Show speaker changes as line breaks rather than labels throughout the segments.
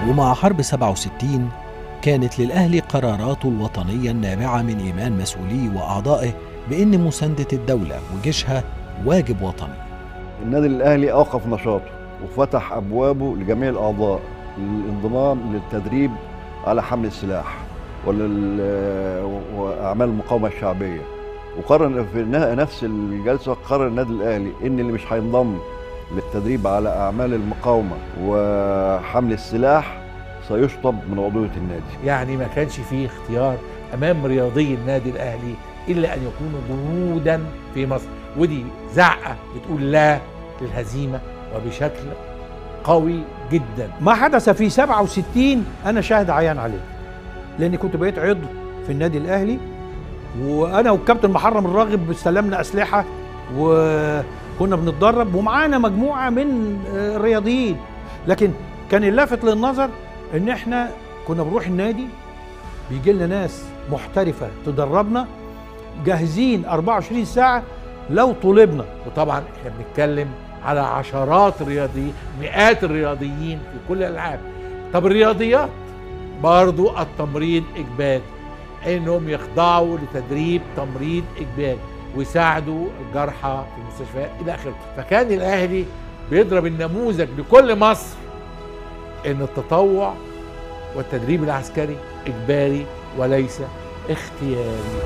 ومع حرب 67 كانت للأهلي قراراته الوطنية النابعة من إيمان مسؤوليه وأعضائه بأن مساندة الدولة وجيشها واجب وطني
النادي الاهلي اوقف نشاطه وفتح ابوابه لجميع الاعضاء للانضمام للتدريب على حمل السلاح ولل- واعمال المقاومه الشعبيه وقرر في ن- نفس الجلسه قرر النادي الاهلي ان اللي مش هينضم للتدريب على اعمال المقاومه وحمل السلاح سيشطب من عضويه النادي
يعني ما كانش فيه اختيار امام رياضي النادي الاهلي الا ان يكونوا جنودا في مصر ودي زعقه بتقول لا للهزيمه وبشكل قوي جدا
ما حدث في 67 انا شاهد عيان عليه لاني كنت بقيت عضو في النادي الاهلي وانا والكابتن محرم الراغب استلمنا اسلحه وكنا بنتدرب ومعانا مجموعه من آه، الرياضيين لكن كان اللافت للنظر ان احنا كنا بنروح النادي بيجي لنا ناس محترفه تدربنا جاهزين 24 ساعه لو طلبنا
وطبعا احنا بنتكلم على عشرات الرياضيين مئات الرياضيين في كل الالعاب طب الرياضيات برضو التمريض اجباري انهم يخضعوا لتدريب تمريض اجباري ويساعدوا الجرحى في المستشفيات الى اخره فكان الاهلي بيضرب النموذج لكل مصر ان التطوع والتدريب العسكري اجباري وليس اختياري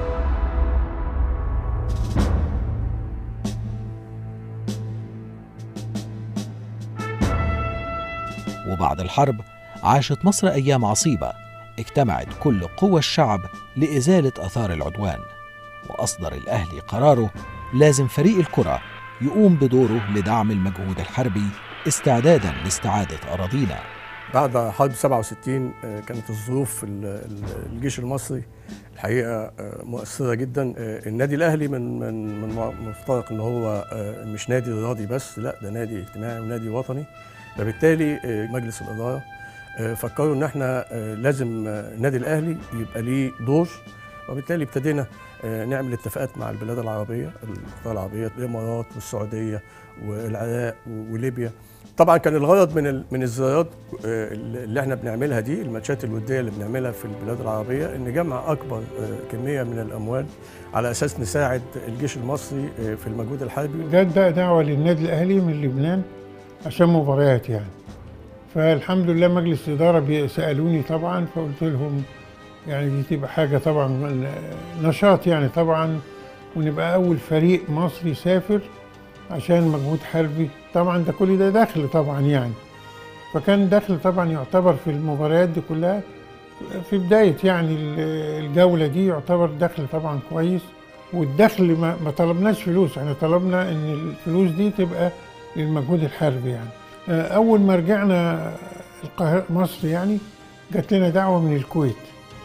وبعد الحرب عاشت مصر أيام عصيبة اجتمعت كل قوى الشعب لإزالة آثار العدوان وأصدر الأهلي قراره لازم فريق الكرة يقوم بدوره لدعم المجهود الحربي استعدادا لاستعادة أراضينا
بعد حرب 67 آه، كانت الظروف في ال- ال- الجيش المصري الحقيقه آه، مؤثره جدا آه، النادي الاهلي من من من مفترق ان هو آه، مش نادي رياضي بس لا ده نادي اجتماعي ونادي وطني فبالتالي آه، مجلس الاداره آه، فكروا ان احنا آه، لازم آه، النادي الاهلي يبقى ليه دور وبالتالي ابتدينا آه، نعمل اتفاقات مع البلاد العربيه القطاع العربيه الامارات والسعوديه والعراق وليبيا طبعا كان الغرض من ال- من الزيارات آه، اللي احنا بنعملها دي الماتشات الوديه اللي بنعملها في البلاد العربيه ان نجمع اكبر آه، كميه من الاموال على اساس نساعد الجيش المصري آه، في المجهود الحربي
جت ده دعوة للنادي الأهلي من لبنان عشان مباريات يعني فالحمد لله مجلس الإدارة بي- سألوني طبعا فقلت لهم يعني دي تبقى حاجة طبعا نشاط يعني طبعا ونبقى أول فريق مصري يسافر عشان مجهود حربي طبعا ده كل ده دخل طبعا يعني فكان دخل طبعا يعتبر في المباريات دي كلها في بداية يعني ال- الجولة دي يعتبر دخل طبعا كويس والدخل ما, ما طلبناش فلوس احنا طلبنا ان الفلوس دي تبقى للمجهود الحربي يعني آه، اول ما رجعنا القاهرة مصر يعني جات لنا دعوة من الكويت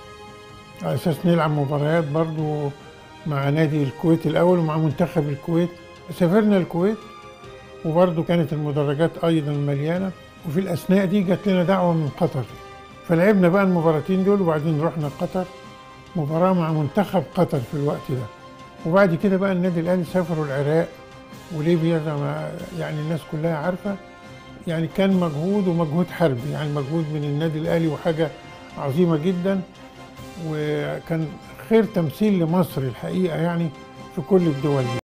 على اساس نلعب مباريات برضو مع نادي الكويت الاول ومع منتخب الكويت سافرنا الكويت وبرضو كانت المدرجات ايضا مليانة وفي الاثناء دي جات لنا دعوة من قطر فلعبنا بقى المباراتين دول وبعدين رحنا قطر مباراة مع منتخب قطر في الوقت ده وبعد كده بقى النادي الاهلي سافروا العراق وليبيا زي ما يعني الناس كلها عارفه يعني كان مجهود ومجهود حربي يعني مجهود من النادي الاهلي وحاجه عظيمه جدا وكان خير تمثيل لمصر الحقيقه يعني في كل الدول دي